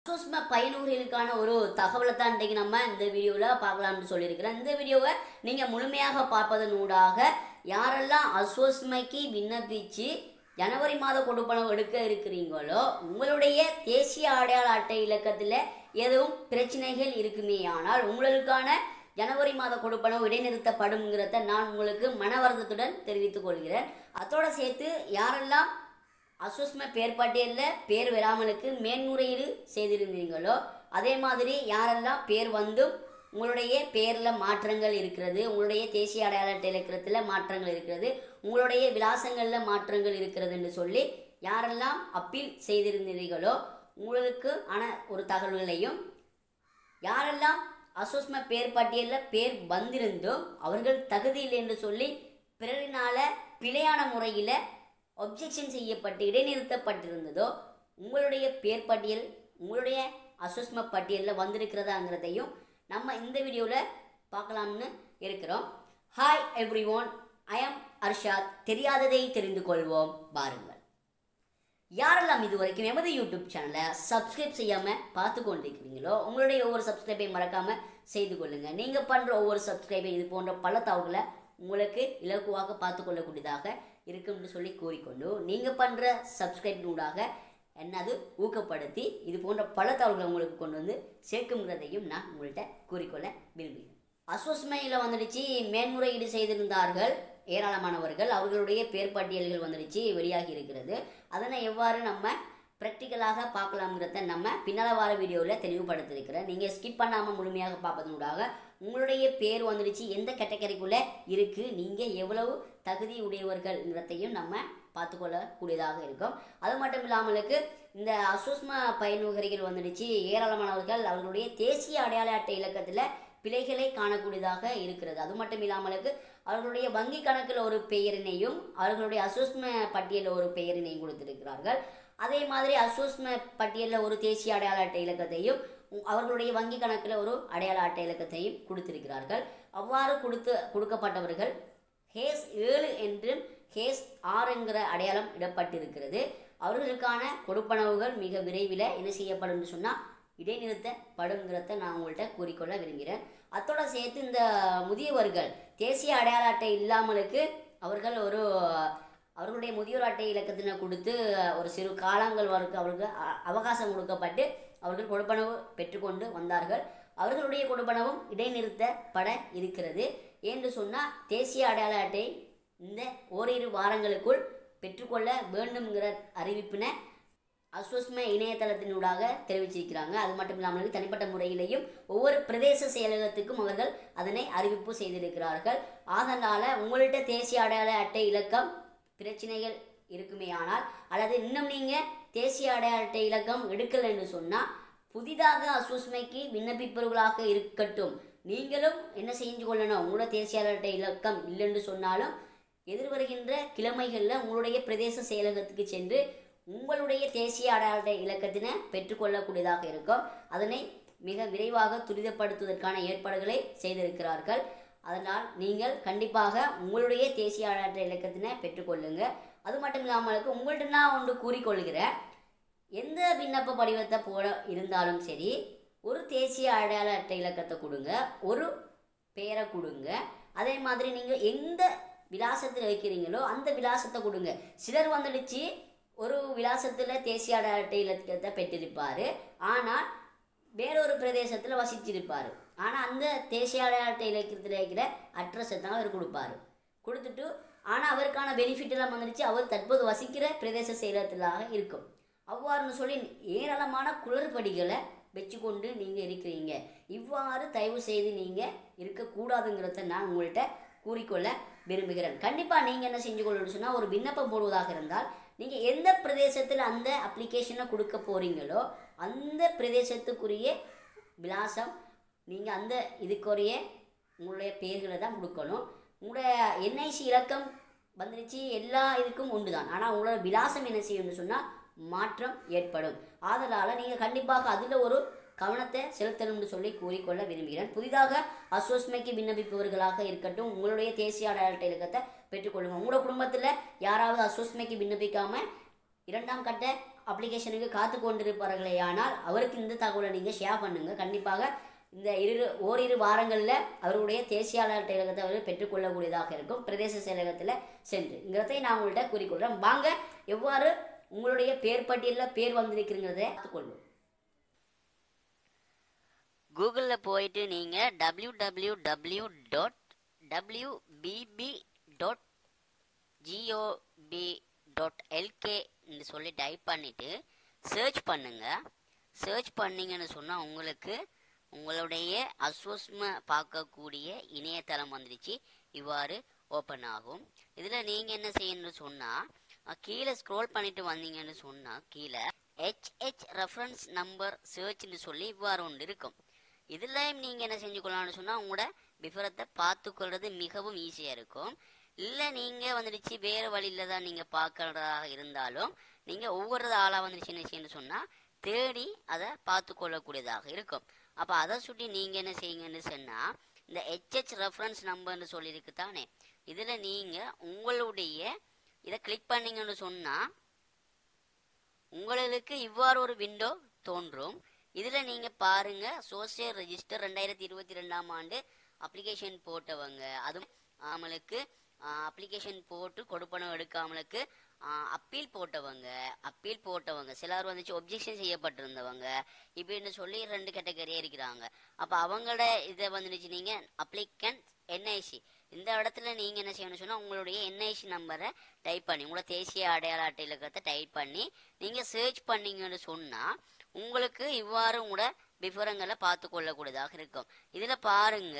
சூஸ்ம பயனூர்களுக்கான ஒரு தகவலை தான் இன்றைக்கு நம்ம இந்த வீடியோவில் பார்க்கலாம்னு சொல்லியிருக்கிறேன் இந்த வீடியோவை நீங்கள் முழுமையாக பார்ப்பதன் ஊடாக யாரெல்லாம் அசோஸ்மைக்கு விண்ணப்பிச்சு ஜனவரி மாத கொடுப்பனவு எடுக்க இருக்கிறீங்களோ உங்களுடைய தேசிய அடையாள அட்டை இலக்கத்தில் எதுவும் பிரச்சனைகள் இருக்குமே ஆனால் உங்களுக்கான ஜனவரி மாத கொடுப்பனவு இடைநிறுத்தப்படும்ங்கிறத நான் உங்களுக்கு மனவருத்தத்துடன் தெரிவித்துக் கொள்கிறேன் அதோட சேர்த்து யாரெல்லாம் அசுஸ்ம பேர் பட்டியலில் பேர் வராமலுக்கு மேன்முறையீடு செய்திருந்தீங்களோ அதே மாதிரி யாரெல்லாம் பேர் வந்தும் உங்களுடைய பேரில் மாற்றங்கள் இருக்கிறது உங்களுடைய தேசிய அடையாள அட்டை இலக்கணத்தில் மாற்றங்கள் இருக்கிறது உங்களுடைய விலாசங்களில் மாற்றங்கள் இருக்கிறதுன்னு சொல்லி யாரெல்லாம் அப்பீல் செய்திருந்தீர்களோ உங்களுக்கு ஆன ஒரு தகவல்களையும் யாரெல்லாம் அசோஸ்ம பேர் பட்டியலில் பேர் வந்திருந்தோம் அவர்கள் தகுதியில் என்று சொல்லி பிறரினால பிழையான முறையில் ஒப்ஜெக்ஷன் செய்யப்பட்டு இடைநிறுத்தப்பட்டிருந்ததோ உங்களுடைய பேர் பட்டியல் உங்களுடைய அசோஸ்ம பட்டியலில் வந்திருக்கிறதாங்கிறதையும் நம்ம இந்த வீடியோவில் பார்க்கலாம்னு இருக்கிறோம் hi everyone I am Arshad தெரியாததை தெரிந்து கொள்வோம் பாருங்கள் யாரெல்லாம் இது வரைக்கும் எமது யூடியூப் சேனலை சப்ஸ்கிரைப் செய்யாமல் பார்த்து கொண்டிருக்கிறீங்களோ உங்களுடைய ஒவ்வொரு சப்ஸ்கிரைபையும் மறக்காமல் செய்து கொள்ளுங்கள் நீங்கள் பண்ணுற ஒவ்வொரு சப்ஸ்கிரைபை இது போன்ற பல தகவல்களை உங்களுக்கு இலகுவாக பார்த்து கொள்ளக்கூடியதாக இருக்கும்னு சொல்லி கூறிக்கொண்டு நீங்கள் பண்ணுற சப்ஸ்கிரைப் ஊடாக என்னது ஊக்கப்படுத்தி இது போன்ற பல தகவல்களை உங்களுக்கு கொண்டு வந்து சேர்க்குங்கிறதையும் நான் உங்கள்கிட்ட கூறிக்கொள்ள விரும்புகிறேன் அசோஸ்மையில் வந்துடுச்சு மேன்முறையீடு செய்திருந்தார்கள் ஏராளமானவர்கள் அவர்களுடைய பேர் பட்டியல்கள் வந்துடுச்சு வெளியாகி இருக்கிறது அதனை எவ்வாறு நம்ம ப்ராக்டிக்கலாக பார்க்கலாம்ங்கிறத நம்ம பின்னால் வார வீடியோவில் தெளிவுபடுத்திருக்கிறேன் நீங்கள் ஸ்கிப் பண்ணாமல் முழுமையாக பார்ப்பதனூடாக உங்களுடைய பேர் வந்துடுச்சு எந்த கேட்டகரிக்குள்ளே இருக்குது நீங்கள் எவ்வளவு தகுதி உடையவர்கள்ங்கிறதையும் நம்ம பார்த்துக்கொள்ளக்கூடியதாக இருக்கும் அது மட்டும் இல்லாமலுக்கு இந்த அசோஸ்ம பயனுகரிகள் வந்துடுச்சு ஏராளமானவர்கள் அவர்களுடைய தேசிய அடையாள அட்டை இலக்கத்தில் பிழைகளை காணக்கூடியதாக இருக்கிறது அது மட்டும் இல்லாமலுக்கு அவர்களுடைய வங்கி கணக்கில் ஒரு பெயரினையும் அவர்களுடைய அசோஸ்ம பட்டியலில் ஒரு பெயரினையும் கொடுத்திருக்கிறார்கள் அதே மாதிரி அசோஸ்ம பட்டியலில் ஒரு தேசிய அடையாள அட்டை இலக்கத்தையும் அவர்களுடைய வங்கி கணக்கில் ஒரு அடையாள அட்டை இலக்கத்தையும் கொடுத்திருக்கிறார்கள் அவ்வாறு கொடுத்து கொடுக்கப்பட்டவர்கள் ஹேஸ் ஏழு என்றும் ஹேஸ் ஆறு என்கிற அடையாளம் இடப்பட்டிருக்கிறது அவர்களுக்கான கொடுப்பனவுகள் மிக விரைவில் என்ன செய்யப்படும் சொன்னால் இடைநிறுத்தப்படுங்கிறத நான் உங்கள்கிட்ட கூறிக்கொள்ள விரும்புகிறேன் அத்தோட சேர்த்து இந்த முதியவர்கள் தேசிய அடையாள அட்டை இல்லாமலுக்கு அவர்கள் ஒரு அவர்களுடைய முதியோர் அட்டை இலக்கத்தினை கொடுத்து ஒரு சிறு காலங்கள் வரைக்கும் அவர்களுக்கு அ- அவகாசம் கொடுக்கப்பட்டு அவர்கள் கொடுப்பனவு பெற்றுக்கொண்டு வந்தார்கள் அவர்களுடைய கொடுப்பனவும் இடைநிறுத்தப்பட இருக்கிறது என்று சொன்னால் தேசிய அடையாள அட்டை இந்த ஓரிரு வாரங்களுக்குள் பெற்றுக்கொள்ள வேண்டும்ங்கிற அறிவிப்பினை அஸ்வஸ்ம இணையதளத்தினூடாக தெரிவிச்சிருக்கிறாங்க அது மட்டும் இல்லாமல் தனிப்பட்ட முறையிலேயும் ஒவ்வொரு பிரதேச செயலகத்துக்கும் அவர்கள் அதனை அறிவிப்பு செய்திருக்கிறார்கள் அதனால் உங்கள்கிட்ட தேசிய அடையாள அட்டை இலக்கம் பிரச்சனைகள் இருக்குமே ஆனால் அல்லது இன்னும் நீங்கள் தேசிய அடையாள அட்டை இலக்கம் எடுக்கலைன்னு சொன்னால் புதிதாக அசுஸ்மைக்கு விண்ணப்பிப்பவர்களாக இருக்கட்டும் நீங்களும் என்ன செஞ்சு கொள்ளணும் உங்களோட தேசிய அடையாள அட்டை இலக்கம் இல்லைன்னு சொன்னாலும் எதிர்வருகின்ற கிழமைகளில் உங்களுடைய பிரதேச செயலகத்துக்கு சென்று உங்களுடைய தேசிய அடையாள அட்டை இலக்கத்தினை பெற்றுக்கொள்ளக்கூடியதாக இருக்கும் அதனை மிக விரைவாக துரிதப்படுத்துவதற்கான ஏற்பாடுகளை செய்திருக்கிறார்கள் அதனால் நீங்கள் கண்டிப்பாக உங்களுடைய தேசிய அடையாள அட்டை இலக்கத்தினை பெற்றுக்கொள்ளுங்க அது மட்டும் இல்லாமலுக்கு உங்கள்கிட்ட நான் ஒன்று கூறிக்கொள்கிறேன் எந்த விண்ணப்ப படிவத்தை போட இருந்தாலும் சரி ஒரு தேசிய அடையாள அட்டை இலக்கத்தை கொடுங்க ஒரு பெயரை கொடுங்க அதே மாதிரி நீங்கள் எந்த விலாசத்தில் வைக்கிறீங்களோ அந்த விலாசத்தை கொடுங்க சிலர் வந்துடுச்சு ஒரு விலாசத்தில் தேசிய அடையாள அட்டை இலக்கத்தை பெற்றிருப்பார் ஆனால் வேறொரு பிரதேசத்தில் வசிச்சிருப்பார் ஆனால் அந்த தேசிய அடையாள அட்டை இலக்கத்தில் இருக்கிற அட்ரஸை தான் அவர் கொடுப்பாரு கொடுத்துட்டு ஆனால் அவருக்கான பெனிஃபிட் எல்லாம் வந்துடுச்சு அவர் தற்போது வசிக்கிற பிரதேச செயலகத்திலாக இருக்கும் அவ்வாறுன்னு சொல்லி ஏராளமான குளறுபடிகளை வச்சுக்கொண்டு நீங்கள் இருக்கிறீங்க இவ்வாறு தயவு செய்து நீங்கள் இருக்கக்கூடாதுங்கிறத நான் உங்கள்கிட்ட கூறிக்கொள்ள விரும்புகிறேன் கண்டிப்பாக நீங்கள் என்ன செஞ்சு கொள்ளணும்னு சொன்னால் ஒரு விண்ணப்பம் போடுவதாக இருந்தால் நீங்கள் எந்த பிரதேசத்தில் அந்த அப்ளிகேஷனை கொடுக்க போகிறீங்களோ அந்த பிரதேசத்துக்குரிய விலாசம் நீங்கள் அந்த இதுக்குரிய உங்களுடைய பெயர்களை தான் கொடுக்கணும் உங்களுடைய என்ஐசி இலக்கம் வந்துருச்சு எல்லா இதுக்கும் உண்டு தான் ஆனால் உங்களோட விலாசம் என்ன செய்யணும்னு சொன்னால் மாற்றம் ஏற்படும் ஆதலால் நீங்கள் கண்டிப்பாக அதில் ஒரு கவனத்தை செலுத்தணும்னு சொல்லி கூறிக்கொள்ள விரும்புகிறேன் புதிதாக அசோஸ்மைக்கு விண்ணப்பிப்பவர்களாக இருக்கட்டும் உங்களுடைய தேசிய அடையாள அட்டை இலக்கத்தை பெற்றுக்கொள்ளுங்க உங்களோட குடும்பத்தில் யாராவது அசோஸ்மைக்கு விண்ணப்பிக்காம இரண்டாம் கட்ட அப்ளிகேஷனுக்கு காத்து கொண்டிருப்பார்களே ஆனால் அவருக்கு இந்த தகவலை நீங்கள் ஷேர் பண்ணுங்கள் கண்டிப்பாக இந்த இரு ஓரிரு வாரங்களில் அவருடைய தேசிய அலுவலக செயலகத்தை அவர் பெற்றுக்கொள்ளக்கூடியதாக இருக்கும் பிரதேச செயலகத்தில் சென்றுங்கிறதை நான் உங்கள்கிட்ட கூறிக்கொள்கிறேன் வாங்க எவ்வாறு உங்களுடைய பேர் பட்டியலில் பேர் வந்திருக்குங்கிறத பார்த்துக்கொள்வோம் கூகுளில் போயிட்டு நீங்கள் W W W dot WBB dot GOP dot எல்கேன்னு சொல்லி டைப் பண்ணிவிட்டு சர்ச் பண்ணுங்க சர்ச் பண்ணீங்கன்னு சொன்னால் உங்களுக்கு உங்களுடைய அஸ்வஸ்ம பார்க்கக்கூடிய இணையதளம் வந்துடுச்சு இவ்வாறு ஓப்பன் ஆகும் இதில் நீங்கள் என்ன செய்யணும்னு சொன்னால் கீழே ஸ்க்ரோல் பண்ணிட்டு வந்தீங்கன்னு சொன்னால் கீழே ஹெச்ஹெச் ரெஃபரன்ஸ் நம்பர் சர்ச்னு சொல்லி இவ்வாறு ஒன்று இருக்கும் இதில் நீங்கள் என்ன செஞ்சுக்கலாம்னு சொன்னால் உங்களோட விவரத்தை பார்த்துக்கொள்றது மிகவும் ஈஸியாக இருக்கும் இல்லை நீங்கள் வந்துடுச்சு வேறு வழியில் தான் நீங்கள் பார்க்கறதாக இருந்தாலும் நீங்கள் ஒவ்வொரு ஆளாக வந்துடுச்சு என்ன செய்யணும்னு சொன்னால் தேடி அதை பார்த்து கொள்ளக்கூடியதாக இருக்கும் அப்போ அதை சுட்டி நீங்கள் என்ன செய்யுங்கன்னு சொன்னால் இந்த ஹெச்ஹெச் ரெஃபரன்ஸ் நம்பர்னு சொல்லியிருக்கு தானே இதில் நீங்கள் உங்களுடைய இதை கிளிக் பண்ணீங்கன்னு சொன்னால் உங்களுக்கு இவ்வாறு ஒரு விண்டோ தோன்றும் இதில் நீங்கள் பாருங்க சோசியல் ரெஜிஸ்டர் ரெண்டாயிரத்தி இருபத்தி ரெண்டாம் ஆண்டு அப்ளிகேஷன் போட்டவங்க அதுவும் அவங்களுக்கு அப்ளிகேஷன் போட்டு கொடுப்பனம் எடுக்காமலுக்கு அப்பீல் போட்டவங்க அப்பீல் போட்டவங்க சிலர் வந்துச்சு ஒப்ஜெக்ஷன் செய்யப்பட்டிருந்தவங்க இப்படின்னு சொல்லி ரெண்டு கேட்டகரியாக இருக்கிறாங்க அப்போ அவங்களோட இதை வந்துடுச்சு நீங்கள் அப்ளிகன்ட் என்ஐசி இந்த இடத்துல நீங்கள் என்ன செய்யணும்னு சொன்னால் உங்களுடைய என்ஐசி நம்பரை டைப் பண்ணி உங்களோட தேசிய அடையாள அட்டை இலக்கத்தை டைப் பண்ணி நீங்கள் சர்ச் பண்ணீங்கன்னு சொன்னால் உங்களுக்கு இவ்வாறு உங்களோட விவரங்களை பார்த்து கொள்ளக்கூடியதாக இருக்கும் இதில் பாருங்க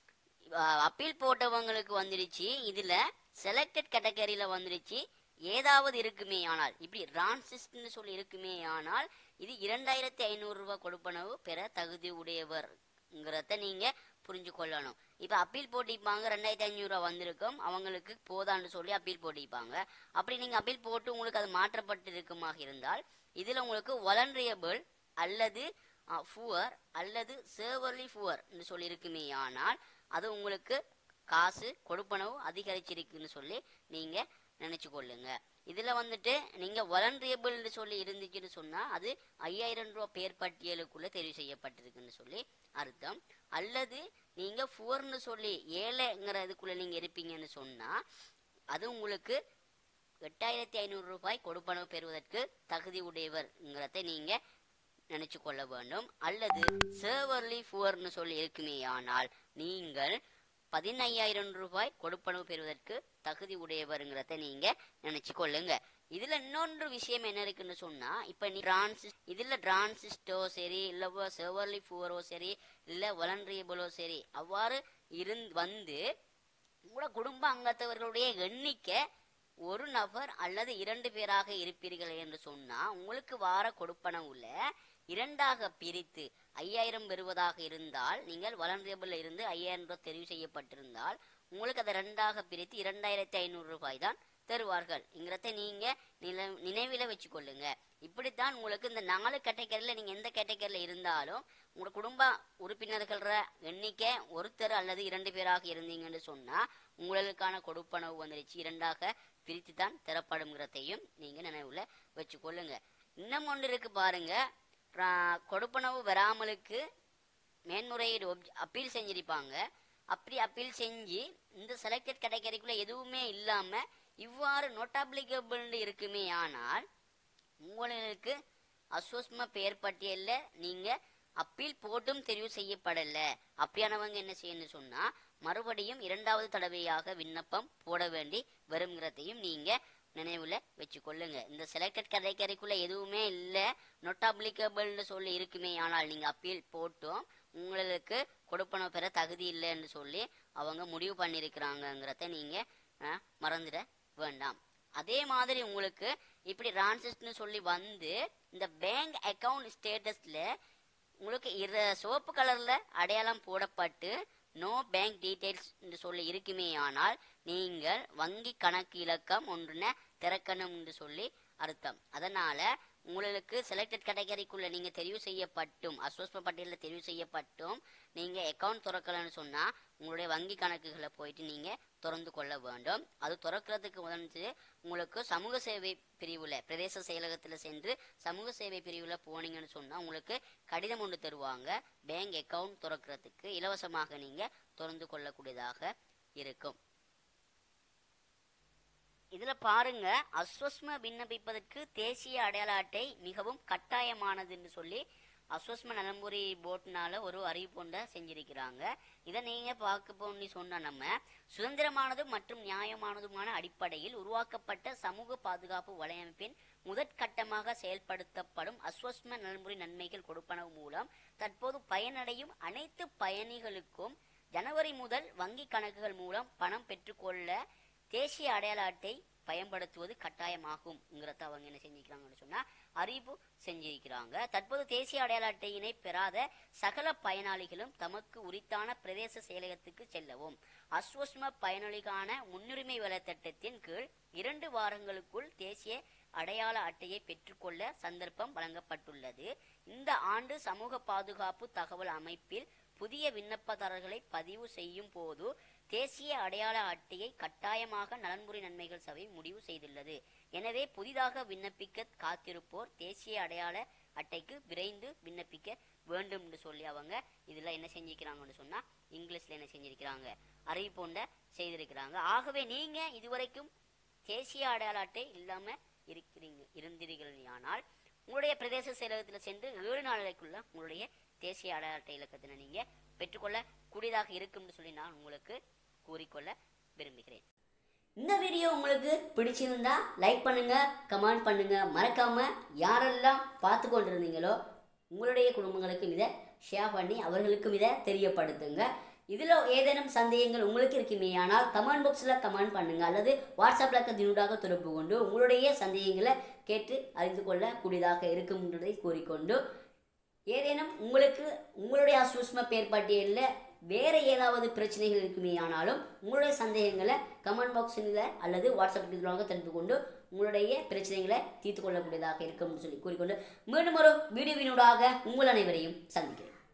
அப்பீல் போட்டவங்களுக்கு வந்துடுச்சு இதில் செலக்டட் கேட்டகரியில் வந்துடுச்சு ஏதாவது இருக்குமே ஆனால் இப்படி ரான்சிஸ்ட்னு சொல்லி இருக்குமே ஆனால் இது இரண்டாயிரத்தி ஐநூறு ரூபாய் கொடுப்பனவு பெற தகுதி உடையவர்ங்கிறத நீங்க புரிஞ்சு கொள்ளணும் இப்போ அப்பீல் போட்டிப்பாங்க ரெண்டாயிரத்தி ஐநூறுரூவா வந்திருக்கும் அவங்களுக்கு போதான்னு சொல்லி அப்பீல் போட்டிப்பாங்க அப்படி நீங்கள் அப்பீல் போட்டு உங்களுக்கு அது மாற்றப்பட்டு இருக்குமாக இருந்தால் இதில் உங்களுக்கு வலன்ரியபிள் அல்லது ஃபுவர் அல்லது சேவர்லி ஃபுவர்னு சொல்லி இருக்குமே ஆனால் அது உங்களுக்கு காசு கொடுப்பனவு அதிகரிச்சிருக்குன்னு சொல்லி நீங்கள் நினச்சி கொள்ளுங்க இதில் வந்துட்டு நீங்கள் வலன்ரியபிள்னு சொல்லி இருந்துச்சுன்னு சொன்னால் அது ஐயாயிரம் ரூபா பேர் பட்டியலுக்குள்ளே தெரிவு செய்யப்பட்டிருக்குன்னு சொல்லி அர்த்தம் அல்லது நீங்கள் ஃபுவர்னு சொல்லி ஏழைங்கிற இதுக்குள்ளே நீங்கள் இருப்பீங்கன்னு சொன்னால் அது உங்களுக்கு எட்டாயிரத்தி ஐநூறு ரூபாய் கொடுப்பனவு பெறுவதற்கு தகுதி உடையவர்ங்கிறத நீங்கள் நினைச்சு கொள்ள வேண்டும் அல்லது சேவர்லி ஃபுவர்னு சொல்லி இருக்குமே ஆனால் நீங்கள் பதினையாயிரம் ரூபாய் கொடுப்பனவு பெறுவதற்கு தகுதி உடையவருங்கிறத நீங்க நினைச்சு கொள்ளுங்க இதுல இன்னொன்று விஷயம் என்ன இருக்குன்னு சொன்னா இப்ப நீ டிரான்சிஸ் இதுல டிரான்சிஸ்டோ சரி இல்ல செவர்லி ஃபுவரோ சரி இல்ல வலன்ரியபிளோ சரி அவ்வாறு இருந்து வந்து உங்களோட குடும்ப அங்கத்தவர்களுடைய எண்ணிக்கை ஒரு நபர் அல்லது இரண்டு பேராக இருப்பீர்கள் என்று சொன்னா உங்களுக்கு வார கொடுப்பனவுல இரண்டாக பிரித்து ஐயாயிரம் பெறுவதாக இருந்தால் நீங்கள் வளர்ந்தபிள் இருந்து ஐயாயிரம் ரூபாய் தெரிவு செய்யப்பட்டிருந்தால் உங்களுக்கு அதை ரெண்டாக பிரித்து இரண்டாயிரத்தி ஐநூறு ரூபாய் தான் தருவார்கள் இங்கிறத நீங்க நில நினைவில வச்சுக்கொள்ளுங்க இப்படித்தான் உங்களுக்கு இந்த நாலு கேட்டகரியில் நீங்க எந்த கேட்டகரியில் இருந்தாலும் உங்களோட குடும்ப உறுப்பினர்கள எண்ணிக்கை ஒருத்தர் அல்லது இரண்டு பேராக இருந்தீங்கன்னு சொன்னா உங்களுக்கான கொடுப்பனவு வந்துருச்சு இரண்டாக பிரித்து தான் தரப்படுங்கிறதையும் நீங்க நினைவுல வச்சுக்கொள்ளுங்க இன்னும் ஒன்று இருக்கு பாருங்க ரா- கொடுப்பனவு வராமலுக்கு மேன்முறையீடு அப்பீல் செஞ்சிருப்பாங்க அப்படி அப்பீல் செஞ்சு இந்த செலக்டட் கேட்டகரிக்குள்ள எதுவுமே இல்லாம இவ்வாறு நோட் அப்ளிகபிள் இருக்குமே ஆனால் உங்களுக்கு அசோஸ்ம பெயர் பட்டியல்ல நீங்க அப்பீல் போட்டும் தெரிவு செய்யப்படல அப்படியானவங்க என்ன செய்யணும்னு சொன்னா மறுபடியும் இரண்டாவது தடவையாக விண்ணப்பம் போட வேண்டி வருங்கிறதையும் நீங்க நினைவுல வச்சுக்கொள்ளுங்க இந்த செலக்டட் கேட்டகரிக்குள்ள எதுவுமே இல்ல நொட் அப்ளிகபிள்னு சொல்லி இருக்குமே ஆனால் நீங்க அப்பீல் போட்டும் உங்களுக்கு கொடுப்பன பெற தகுதி இல்லைன்னு சொல்லி அவங்க முடிவு பண்ணியிருக்கிறாங்கங்கிறத நீங்க அஹ், மறந்துட வேண்டாம் அதே மாதிரி உங்களுக்கு இப்படி ரான்சிஸ்ட்னு சொல்லி வந்து இந்த பேங்க் அக்கவுண்ட் ஸ்டேட்டஸ்ல உங்களுக்கு இர சிவப்பு கலர்ல அடையாளம் போடப்பட்டு நோ பேங்க் டீடைல்ஸ் என்று சொல்லி இருக்குமே ஆனால் நீங்கள் வங்கி கணக்கு இலக்கம் ஒன்றுன திறக்கணும் என்று சொல்லி அர்த்தம் அதனால உங்களுக்கு செலக்டட் கேட்டகரிக்குள்ள நீங்க தெரிவு செய்யப்பட்டும் அஸ்வஸ்ம பட்டியலில் தெரிவு செய்யப்பட்டும் நீங்க அக்கவுண்ட் திறக்கலன்னு சொன்னா உங்களுடைய வங்கி கணக்குகளை போயிட்டு நீங்க திறந்து கொள்ள வேண்டும் அது திறக்கிறதுக்கு உதவி உங்களுக்கு சமூக சேவை பிரிவுல பிரதேச செயலகத்துல சென்று சமூக சேவை பிரிவுல போனீங்கன்னு சொன்னா உங்களுக்கு கடிதம் ஒன்று தருவாங்க பேங்க் அக்கவுண்ட் திறக்கிறதுக்கு இலவசமாக நீங்க திறந்து கொள்ளக்கூடியதாக இருக்கும் இதுல பாருங்க அஸ்வஸ்ம விண்ணப்பிப்பதற்கு தேசிய அடையாள அட்டை மிகவும் கட்டாயமானதுன்னு சொல்லி அஸ்வஸ்ம நலம்புரி போர்ட்னால ஒரு அறிவிப்பு ஒன்றை செஞ்சிருக்கிறாங்க இதை நீங்க பார்க்க போன்னு சொன்னா நம்ம சுதந்திரமானதும் மற்றும் நியாயமானதுமான அடிப்படையில் உருவாக்கப்பட்ட சமூக பாதுகாப்பு வலையமைப்பின் முதற்கட்டமாக செயல்படுத்தப்படும் அஸ்வஸ்ம நலம்புரி நன்மைகள் கொடுப்பனவு மூலம் தற்போது பயனடையும் அனைத்து பயணிகளுக்கும் ஜனவரி முதல் வங்கி கணக்குகள் மூலம் பணம் பெற்றுக்கொள்ள தேசிய அடையாள அட்டை பயன்படுத்துவது கட்டாயமாகும்ங்கிறத அவங்க என்ன செஞ்சிருக்கிறாங்கன்னு சொன்னா அறிவிப்பு செஞ்சிருக்கிறாங்க தற்போது தேசிய அடையாள அட்டையினை பெறாத சகல பயனாளிகளும் தமக்கு உரித்தான பிரதேச செயலகத்துக்கு செல்லவும் அஸ்வஸ்ம பயனாளிக்கான முன்னுரிமை வள திட்டத்தின் கீழ் இரண்டு வாரங்களுக்குள் தேசிய அடையாள அட்டையை பெற்றுக்கொள்ள சந்தர்ப்பம் வழங்கப்பட்டுள்ளது இந்த ஆண்டு சமூக பாதுகாப்பு தகவல் அமைப்பில் புதிய விண்ணப்பதாரர்களை பதிவு செய்யும் போது தேசிய அடையாள அட்டையை கட்டாயமாக நலன்புரி நன்மைகள் சபை முடிவு செய்துள்ளது எனவே புதிதாக விண்ணப்பிக்க காத்திருப்போர் தேசிய அடையாள அட்டைக்கு விரைந்து விண்ணப்பிக்க வேண்டும் என்று சொல்லி அவங்க இதுல என்ன செஞ்சிருக்கிறாங்கன்னு சொன்னா இங்கிலீஷ்ல என்ன செஞ்சிருக்கிறாங்க அறிவிப்பொண்ட செய்திருக்கிறாங்க ஆகவே நீங்க இதுவரைக்கும் தேசிய அடையாள அட்டை இல்லாம இருக்கிறீங்க இருந்தீர்களானால் உங்களுடைய பிரதேச செயலகத்தில் சென்று ஏழு நாளைக்குள்ள உங்களுடைய தேசிய அடையாள அட்டை இலக்கத்தினை நீங்க பெற்றுக்கொள்ள கூடியதாக இருக்கும்னு சொல்லி நான் உங்களுக்கு கூறிக்கொள்ள விரும்புகிறேன் இந்த வீடியோ உங்களுக்கு பிடிச்சிருந்தா லைக் பண்ணுங்க கமெண்ட் பண்ணுங்க மறக்காம யாரெல்லாம் பார்த்து கொண்டிருந்தீங்களோ உங்களுடைய குடும்பங்களுக்கும் இதை ஷேர் பண்ணி அவர்களுக்கும் இதை தெரியப்படுத்துங்க இதில் ஏதேனும் சந்தேகங்கள் உங்களுக்கு இருக்குமேயானால் கமெண்ட் பாக்ஸில் கமெண்ட் பண்ணுங்க அல்லது வாட்ஸ்அப்பில் தினூடாக தொடர்பு கொண்டு உங்களுடைய சந்தேகங்களை கேட்டு அறிந்து கொள்ளக்கூடியதாக இருக்கும் என்பதை கூறிக்கொண்டு ஏதேனும் உங்களுக்கு உங்களுடைய அசூஸ்ம பேர் பட்டியலில் வேறு ஏதாவது பிரச்சனைகள் இருக்குமே ஆனாலும் உங்களுடைய சந்தேகங்களை கமெண்ட் பாக்ஸில் அல்லது வாட்ஸ்அப் இதுவாக தெரிந்து கொண்டு உங்களுடைய பிரச்சனைகளை தீர்த்து கொள்ளக்கூடியதாக இருக்கும்னு சொல்லி கூறிக்கொண்டு மீண்டும் ஒரு வீடியோவினூடாக உங்கள் அனைவரையும் சந்திக்கிறேன்